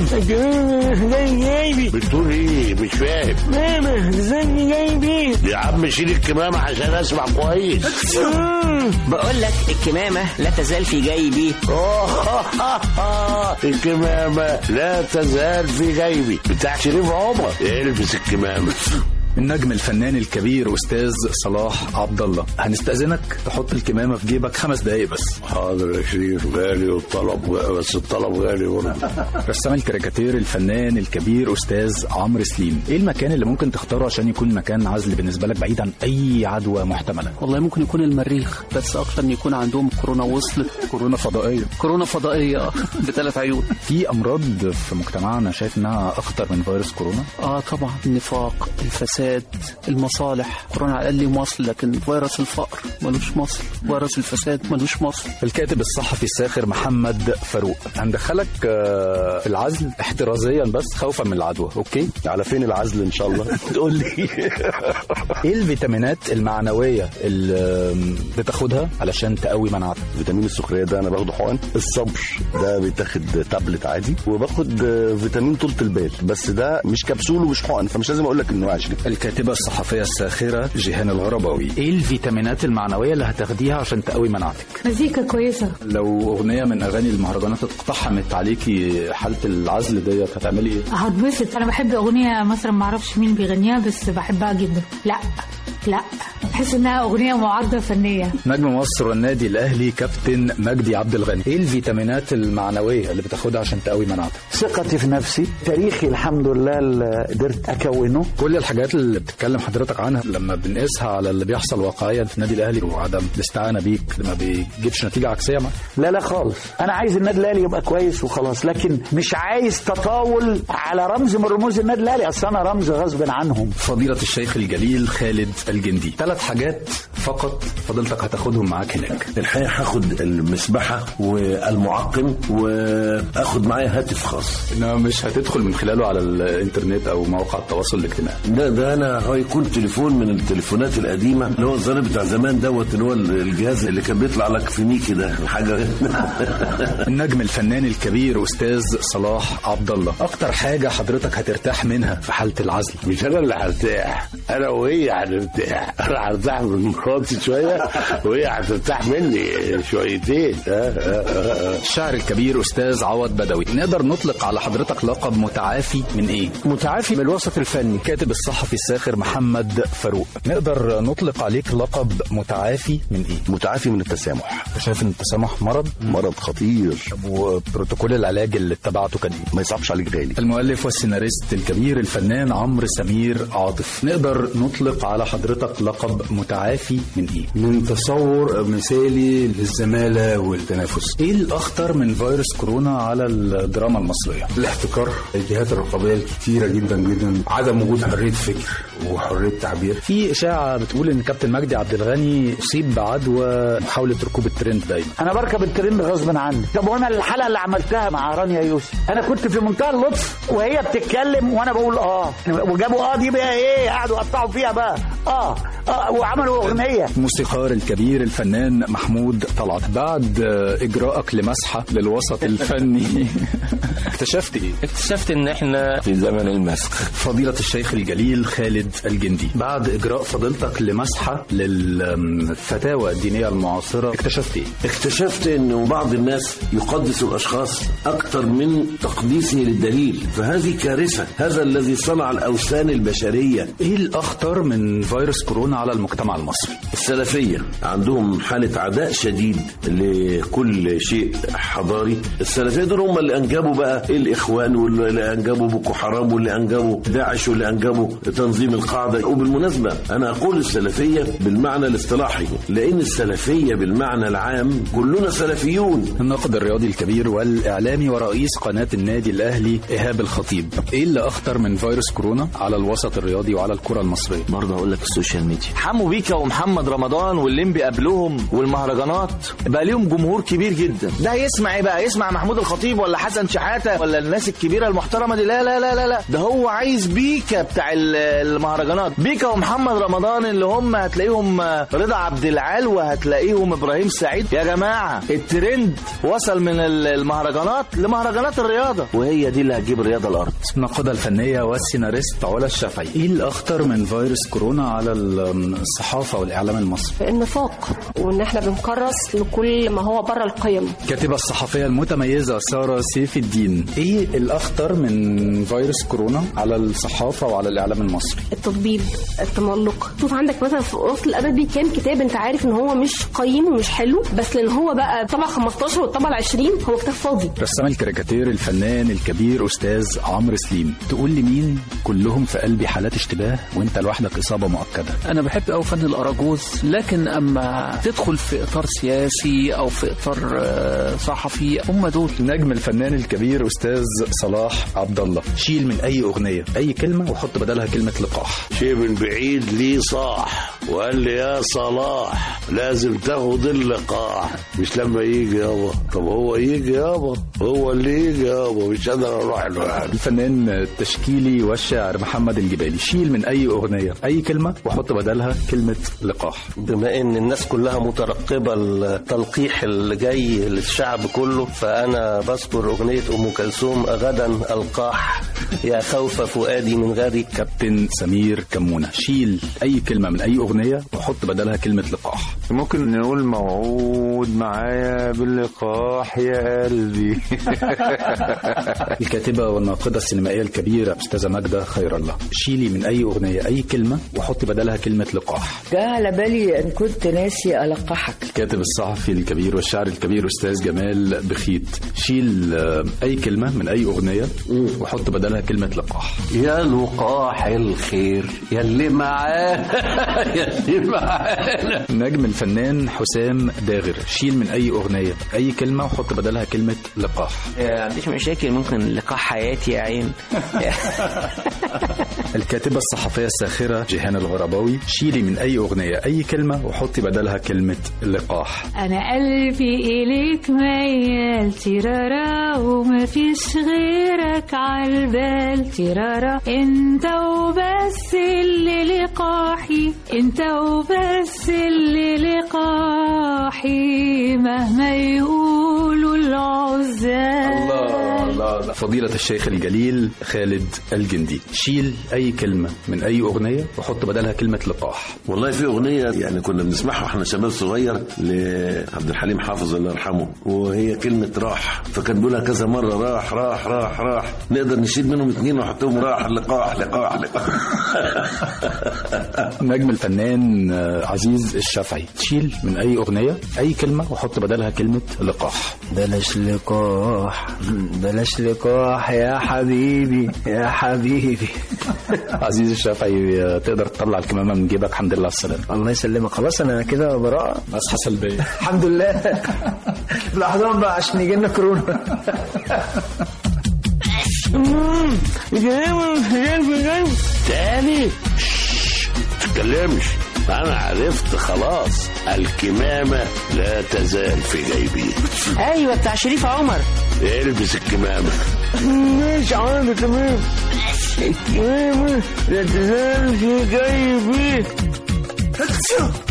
الكمامة زي جايبي بتقول ايه مش فاهم ماما زي جايبي يا عم شيل الكمامة عشان اسمع كويس بقول لك الكمامة لا تزال في جيبي الكمامة لا تزال في جيبي بتاع شريف عمر البس الكمامة النجم الفنان الكبير استاذ صلاح عبد الله هنستأذنك تحط الكمامة في جيبك خمس دقايق بس حاضر يا شريف غالي والطلب بس الطلب غالي برضه رسام الكاريكاتير الفنان الكبير استاذ عمرو سليم ايه المكان اللي ممكن تختاره عشان يكون مكان عزل بالنسبه لك بعيد عن اي عدوى محتمله والله ممكن يكون المريخ بس اكتر ان يكون عندهم كورونا وصلت كورونا فضائيه كورونا فضائيه آه، بثلاث عيون في امراض في مجتمعنا شايف انها اخطر من فيروس كورونا اه طبعا النفاق الفساد المصالح كورونا على الاقل مصل لكن فيروس الفقر ملوش مصل فيروس الفساد ملوش مصل الكاتب الصحفي الساخر محمد فاروق هندخلك آه، في العزل احترازيا بس خوفا من العدوى اوكي على فين العزل ان شاء الله تقول لي ايه الفيتامينات المعنويه اللي بتاخدها علشان تقوي مناعتك فيتامين السكريات ده انا باخده حقن الصبر ده بيتاخد تابلت عادي وباخد آه، فيتامين طولة البال بس ده مش كبسول ومش حقن فمش لازم اقول لك انه 20 الكاتبه الصحفيه الساخره جيهان الغرباوي ايه الفيتامينات المعنويه اللي هتاخديها عشان تقوي مناعتك مزيكا كويسة لو اغنيه من اغاني المهرجانات اقتحمت عليكي حاله العزل ديت هتعملي ايه هتبسط انا بحب اغنية مثلا معرفش مين بيغنيها بس بحبها جدا لا لا بحس انها اغنية معارضة فنية نجم مصر والنادي الاهلي كابتن مجدي عبد الغني ايه الفيتامينات المعنويه اللي بتاخدها عشان تقوي مناعتك ثقتي في نفسي تاريخي الحمد لله اللي قدرت اكونه كل الحاجات اللي بتتكلم حضرتك عنها لما بنقيسها على اللي بيحصل واقعيا في النادي الاهلي وعدم الاستعانه بيك ما بيجيبش نتيجه عكسيه معاك لا لا خالص انا عايز النادي الاهلي يبقى كويس وخلاص لكن مش عايز تطاول على رمز من رموز النادي الاهلي اصل انا رمز غصب عنهم فضيلة الشيخ الجليل خالد الجندي ثلاث حاجات فقط فضيلتك هتاخدهم معاك هناك الحقيقة هاخد المسبحة والمعقم واخد معايا هاتف خاص انما مش هتدخل من خلاله على الانترنت او مواقع التواصل الاجتماعي ده ده انا هيكون تليفون من التليفونات القديمه اللي هو الظاهر بتاع زمان دوت اللي هو الجهاز اللي كان بيطلع لك في ميكي ده حاجه النجم الفنان الكبير استاذ صلاح عبد الله اكتر حاجه حضرتك هترتاح منها في حاله العزل مش انا اللي هرتاح انا وهي هنرتاح انا هرتاح من مراتي شويه وهي هترتاح مني شويتين آه، آه، آه. الشاعر الكبير استاذ عوض بدوي نقدر نطلق على حضرتك لقب متعافي من ايه متعافي من الوسط الفني كاتب الصحفي الساخر محمد فاروق نقدر نطلق عليك لقب متعافي من ايه متعافي من التسامح انت شايف ان التسامح مرض مرض خطير وبروتوكول العلاج اللي اتبعته كان ايه ما يصعبش عليك غالي المؤلف والسيناريست الكبير الفنان عمرو سمير عاطف نقدر نطلق على حضرتك لقب متعافي من ايه من تصور مثالي للزمالة والتنافس ايه الاخطر من فيروس كورونا على الدراما المصريه الاحتكار الجهات الرقابية الكتيرة جدا جدا عدم وجود حرية فكر وحرية تعبير في اشاعه بتقول ان كابتن مجدي عبد الغني اصيب بعدوى محاوله ركوب الترند دايما انا بركب الترند غصب عني طب وانا الحلقه اللي عملتها مع رانيا يوسف انا كنت في منتهى اللطف وهي بتتكلم وانا بقول اه وجابوا اه دي بقى ايه قعدوا يقطعوا فيها بقى اه اه وعملوا اغنيه الموسيقار الكبير الفنان محمود طلعت بعد آه، اجراءك لمسحه للوسط الفني اكتشفت ايه اكتشفت ان احنا في زمن المسخ فضيلة الشيخ الجليل خالد الجندي بعد إجراء فضيلتك لمسحة للفتاوى الدينية المعاصرة اكتشفت إيه؟ اكتشفت انه بعض الناس يقدس الاشخاص اكثر من تقديسه للدليل فهذه كارثه هذا الذي صنع الاوثان البشريه إيه الأخطر من فيروس كورونا على المجتمع المصري؟ السلفيه عندهم حاله عداء شديد لكل شيء حضاري السلفيه دول هم اللي انجبوا بقى الاخوان واللي انجبوا بوكو حرام واللي انجبوا داعش واللي انجبوا تنظيم القاعده وبالمناسبه انا اقول السلفيه بالمعنى الاصطلاحي لان السلفيه بالمعنى العام كلنا سلفيون الناقد الرياضي الكبير والإعلامي ورئيس قناة النادي الأهلي إيهاب الخطيب إيه اللي أخطر من فيروس كورونا على الوسط الرياضي وعلى الكرة المصرية؟ برضه اقول لك السوشيال ميديا حمو بيكا ومحمد رمضان والليمبي قبلهم والمهرجانات بقى ليهم جمهور كبير جدا ده يسمع ايه بقى يسمع محمود الخطيب ولا حسن شحاته ولا الناس الكبيره المحترمه دي لا لا لا لا لا ده هو عايز بيكا بتاع ال- المهرجانات بيكا ومحمد رمضان اللي هم هتلاقيهم رضا عبد العال وهتلاقيهم ابراهيم سعيد يا جماعه الترند وصل من ال- المهرجانات لمهرجانات الرياضه وهي دي اللي هتجيب الرياضه الارض الناقدة الفنية والسيناريست علا الشافعي ايه الأخطر من فيروس كورونا على الصحافة والإعلام المصري؟ النفاق وان احنا بنكرس لكل ما هو بره القيم الكاتبة الصحفية المتميزة سارة سيف الدين ايه الأخطر من فيروس كورونا على الصحافة وعلى الإعلام المصري؟ التطبيب التملق شوف عندك مثلا في وسط الادبي كام كتاب انت عارف ان هو مش قيم ومش حلو بس لان هو بقى طبع 15 والطبع 20 هو كتاب فاضي رسام الكاريكاتير الفنان الكبير أستاذ عمرو سليم تقول لي مين كلهم في قلبي حالات اشتباه وانت لوحدك إصابة مؤكدة انا بحب قوي فن الاراجوز لكن اما تدخل في اطار سياسي او في اطار آه، صحفي هم دول نجم الفنان الكبير أستاذ صلاح عبد الله شيل من أي أغنية أي كلمة وحط بدلها كلمة لقاح شيء من بعيد ليه صاح وقال لي يا صلاح لازم تاخد اللقاح مش لما يجي يابا طب هو يجي يابا هو اللي يجي يابا مش قادر اروح لوحدي الفنان التشكيلي والشاعر محمد الجبالي شيل من أي أغنية أي كلمة وحط بدلها كلمة لقاح بما ان الناس كلها مترقبه التلقيح اللي جاي للشعب كله فانا بذكر اغنيه ام كلثوم غدا القاح يا خوف فؤادي من غدي كابتن سمير كمونة شيل أي كلمة من أي أغنية وحط بدلها كلمة لقاح ممكن نقول موعود معايا باللقاح يا قلبي الكاتبة والناقدة السينمائية الكبيرة أستاذة ماجدة خير الله شيلي من أي أغنية أي كلمة وحط بدلها كلمة لقاح ده على بالي ان كنت ناسي القحك الكاتب الصحفي الكبير والشاعر الكبير أستاذ جمال بخيت شيل آه، أي كلمة من أي أغنية وحط بدلها كلمة لقاح يا لقاح الخير يا اللي معاه يا اللي معانا نجم الفنان حسام داغر شيل من أي أغنية أي كلمة وحط بدلها كلمة لقاح ما عنديش مشاكل ممكن لقاح حياتي يا عين الكاتبة الصحفية الساخرة جيهان الغرباوي شيلي من أي أغنية أي كلمة وحطي بدلها كلمة لقاح أنا قلبي إليك ميال تيرارا وما فيش غيرك عالبال تيرارا انت وبس اللي لقاحي انت وبس اللي لقاحي مهما يقولوا العزال الله الله فضيلة الشيخ الجليل خالد الجندي شيل أي كلمة من أي أغنية وحط بدلها كلمة لقاح والله في اغنيه يعني كنا بنسمعها واحنا شباب صغير لعبد الحليم حافظ الله يرحمه وهي كلمه راح فكان بيقولها كذا مره راح راح راح راح نقدر نشيل منهم اثنين ونحطهم راح لقاح لقاح لقاح نجم الفنان آه، عزيز الشافعي شيل من أي أغنية أي كلمة وحط بدلها كلمة لقاح بلاش لقاح بلاش لقاح يا حبيبي يا حبيبي عزيز الشافعي آه، تقدر تطلع الكمامة من جيبك الحمد لله على السلامة الله يسلمك خلاص انا كده براءة أصحى سلبية الحمد لله لحظات بقى عشان يجي لنا كورونا تاني تتكلمش انا عرفت خلاص الكمامة لا تزال في جيبي ايوه بتاع شريف عمر البس الكمامة مش عارف تمام الكمامة لا تزال في جيبي